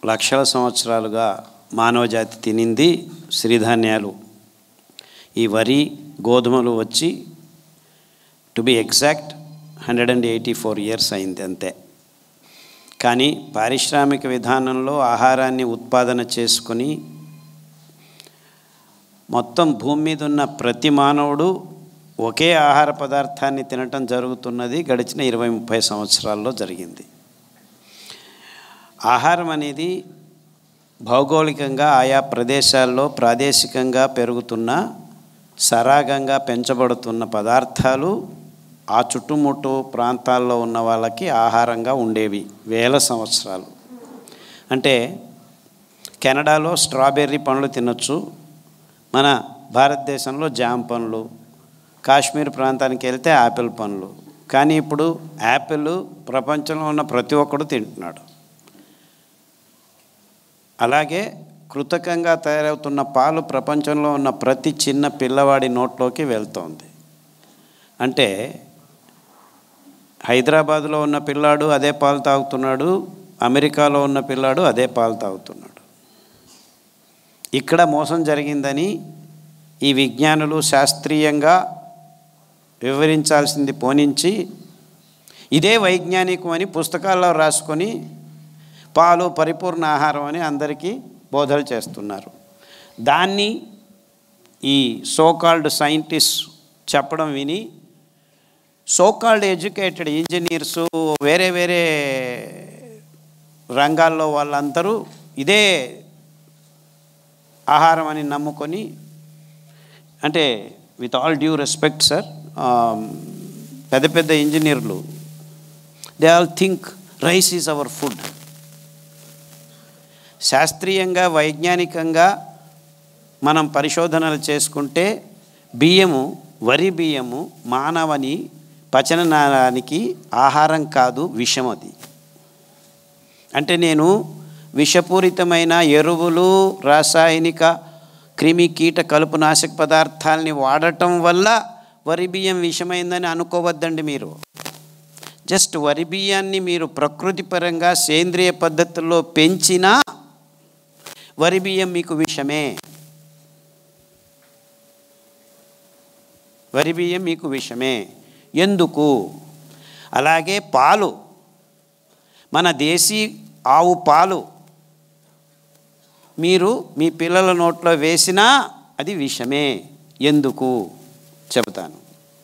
లక్షల సంవత్సరాలుగా మానవజాతి తినింది సిరిధాన్యాలు ఈ వరి గోధుమలు వచ్చి to be exact hundred and eighty four years అయింది అంతే కానీ పారిశ్రామిక విధానంలో ఆహారాన్ని ఉత్పాదన చేసుకొని మొత్తం భూమి మీద ఉన్న ప్రతి మానవుడు ఒకే ఆహార పదార్థాన్ని తినటం జరుగుతున్నది గడిచిన ఇరవై ముప్పై సంవత్సరాల్లో జరిగింది ఆహారం అనేది భౌగోళికంగా ఆయా ప్రదేశాల్లో ప్రాదేశికంగా పెరుగుతున్న సరాగంగా పెంచబడుతున్న పదార్థాలు ఆ చుట్టుముట్టు ప్రాంతాల్లో ఉన్న వాళ్ళకి ఆహారంగా ఉండేవి వేల సంవత్సరాలు అంటే కెనడాలో స్ట్రాబెర్రీ పండ్లు తినొచ్చు మన భారతదేశంలో జామ పండ్లు కాశ్మీర్ ప్రాంతానికి వెళ్తే యాపిల్ పండ్లు కానీ ఇప్పుడు యాపిల్ ప్రపంచంలో ఉన్న ప్రతి ఒక్కడు తింటున్నాడు అలాగే కృతకంగా తయారవుతున్న పాలు ప్రపంచంలో ఉన్న ప్రతి చిన్న పిల్లవాడి నోట్లోకి వెళ్తోంది అంటే హైదరాబాద్లో ఉన్న పిల్లాడు అదే పాలు తాగుతున్నాడు అమెరికాలో ఉన్న పిల్లాడు అదే పాలు తాగుతున్నాడు ఇక్కడ మోసం జరిగిందని ఈ విజ్ఞానులు శాస్త్రీయంగా వివరించాల్సింది పోనించి ఇదే వైజ్ఞానికం అని పుస్తకాల్లో రాసుకొని పాలు పరిపూర్ణ ఆహారం అని అందరికీ బోధలు చేస్తున్నారు దాన్ని ఈ సోకాల్డ్ సైంటిస్ట్ చెప్పడం విని సోకాల్డ్ ఎడ్యుకేటెడ్ ఇంజనీర్స్ వేరే వేరే రంగాల్లో వాళ్ళందరూ ఇదే ఆహారం అని నమ్ముకొని అంటే with all due respect sir పెద్ద పెద్ద ఇంజనీర్లు they all think rice is our food శాస్త్రీయంగా వైజ్ఞానికంగా మనం పరిశోధనలు చేసుకుంటే బియ్యము వరి బియ్యము మానవని పచననాళానికి ఆహారం కాదు విషం అది అంటే నేను విషపూరితమైన ఎరువులు రాసాయనిక క్రిమి కీట కలుపు నాశక పదార్థాలని వాడటం వల్ల వరి బియ్యం విషమైందని అనుకోవద్దండి మీరు జస్ట్ వరి బియ్యాన్ని మీరు ప్రకృతి పరంగా సేంద్రియ పద్ధతుల్లో పెంచినా వరి బియ్యం మీకు విషమే వరి బియ్యం మీకు విషమే ఎందుకు అలాగే పాలు మన దేశీ ఆవు పాలు మీరు మీ పిల్లల నోట్లో వేసినా అది విషమే ఎందుకు చెబుతాను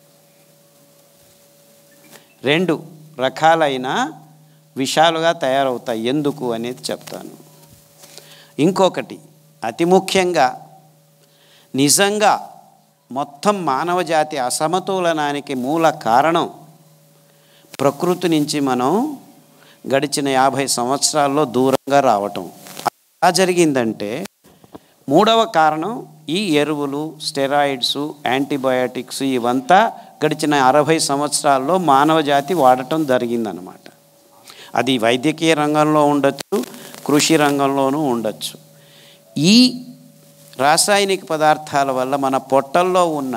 రెండు రకాలైన విషాలుగా తయారవుతాయి ఎందుకు అనేది చెప్తాను ఇంకొకటి అతి ముఖ్యంగా నిజంగా మొత్తం మానవ జాతి అసమతులనానికి మూల కారణం ప్రకృతి నుంచి మనం గడిచిన యాభై సంవత్సరాల్లో దూరంగా రావటం ఎలా జరిగిందంటే మూడవ కారణం ఈ ఎరువులు స్టెరాయిడ్స్ యాంటీబయాటిక్స్ ఇవంతా గడిచిన అరవై సంవత్సరాల్లో మానవ జాతి వాడటం జరిగిందనమాట అది వైద్యకీయ రంగంలో ఉండొచ్చు కృషి రంగంలోనూ ఉండొచ్చు ఈ రాసాయనిక పదార్థాల వల్ల మన పొట్టల్లో ఉన్న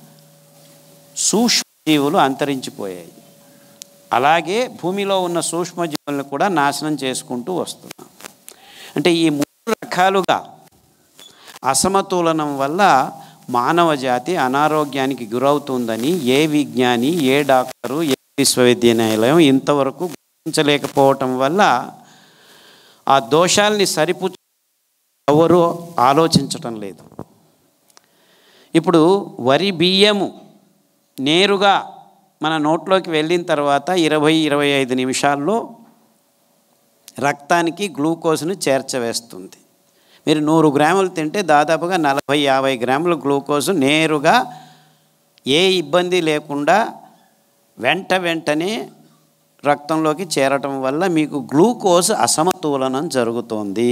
సూక్ష్మజీవులు అంతరించిపోయాయి అలాగే భూమిలో ఉన్న సూక్ష్మజీవులను కూడా నాశనం చేసుకుంటూ వస్తున్నాం అంటే ఈ మూడు రకాలుగా అసమతులనం వల్ల మానవ జాతి అనారోగ్యానికి గురవుతుందని ఏ విజ్ఞాని ఏ డాక్టరు ఏ విశ్వవిద్యాలయం ఇంతవరకు గుర్తించలేకపోవటం వల్ల ఆ దోషాల్ని సరిపు ఎవరు ఆలోచించటం లేదు ఇప్పుడు వరి బియ్యము నేరుగా మన నోట్లోకి వెళ్ళిన తర్వాత ఇరవై ఇరవై ఐదు నిమిషాల్లో రక్తానికి గ్లూకోజ్ను చేర్చవేస్తుంది మీరు నూరు గ్రాములు తింటే దాదాపుగా నలభై యాభై గ్రాముల గ్లూకోజ్ నేరుగా ఏ ఇబ్బంది లేకుండా వెంట వెంటనే రక్తంలోకి చేరటం వల్ల మీకు గ్లూకోజ్ అసమతులనం జరుగుతోంది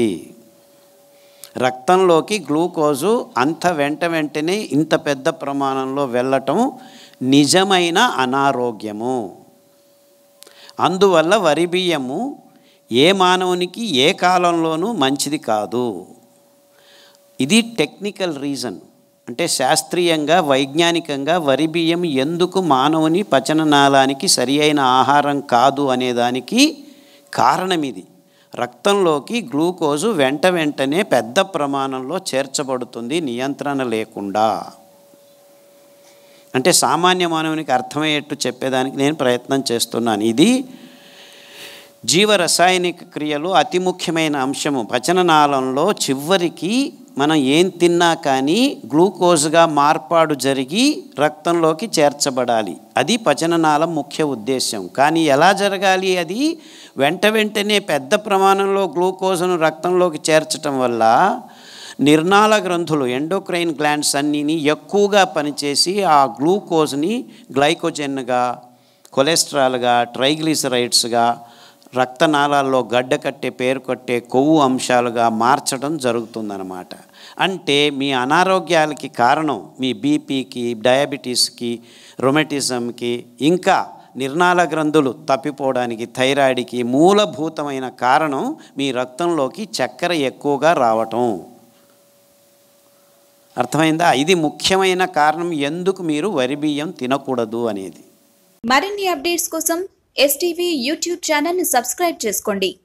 రక్తంలోకి గ్లూకోజు అంత వెంట వెంటనే ఇంత పెద్ద ప్రమాణంలో వెళ్ళటం నిజమైన అనారోగ్యము అందువల్ల వరి బియ్యము ఏ మానవునికి ఏ కాలంలోనూ మంచిది కాదు ఇది టెక్నికల్ రీజన్ అంటే శాస్త్రీయంగా వైజ్ఞానికంగా వరి బియ్యం ఎందుకు మానవుని పచననాళానికి సరి అయిన ఆహారం కాదు అనేదానికి కారణం ఇది రక్తంలోకి గ్లూకోజు వెంట వెంటనే పెద్ద ప్రమాణంలో చేర్చబడుతుంది నియంత్రణ లేకుండా అంటే సామాన్య మానవునికి అర్థమయ్యేట్టు చెప్పేదానికి నేను ప్రయత్నం చేస్తున్నాను ఇది జీవ రసాయనిక క్రియలు అతి ముఖ్యమైన అంశము పచననాళంలో చివరికి మనం ఏం తిన్నా కానీ గ్లూకోజ్గా మార్పాడు జరిగి రక్తంలోకి చేర్చబడాలి అది పచననాళం ముఖ్య ఉద్దేశం కానీ ఎలా జరగాలి అది వెంట వెంటనే పెద్ద ప్రమాణంలో గ్లూకోజ్ను రక్తంలోకి చేర్చటం వల్ల నిర్నాళ గ్రంథులు ఎండోక్రైన్ గ్లాండ్స్ అన్నీని ఎక్కువగా పనిచేసి ఆ గ్లూకోజ్ని గ్లైకోజెన్గా కొలెస్ట్రాల్గా ట్రైగ్లిసరైడ్స్గా రక్తనాళాల్లో గడ్డ కట్టే పేరు కట్టే కొవ్వు అంశాలుగా మార్చడం జరుగుతుందన్నమాట అంటే మీ అనారోగ్యాలకి కారణం మీ బీపీకి డయాబెటీస్కి రొమెటిజంకి ఇంకా నిర్నాళ గ్రంథులు తప్పిపోవడానికి థైరాయిడ్కి మూలభూతమైన కారణం మీ రక్తంలోకి చక్కెర ఎక్కువగా రావటం అర్థమైందా ఇది ముఖ్యమైన కారణం ఎందుకు మీరు వరి బియ్యం తినకూడదు అనేది మరిన్ని అప్డేట్స్ కోసం ఎస్టీవీ యూట్యూబ్ ఛానల్ని సబ్స్క్రైబ్ చేసుకోండి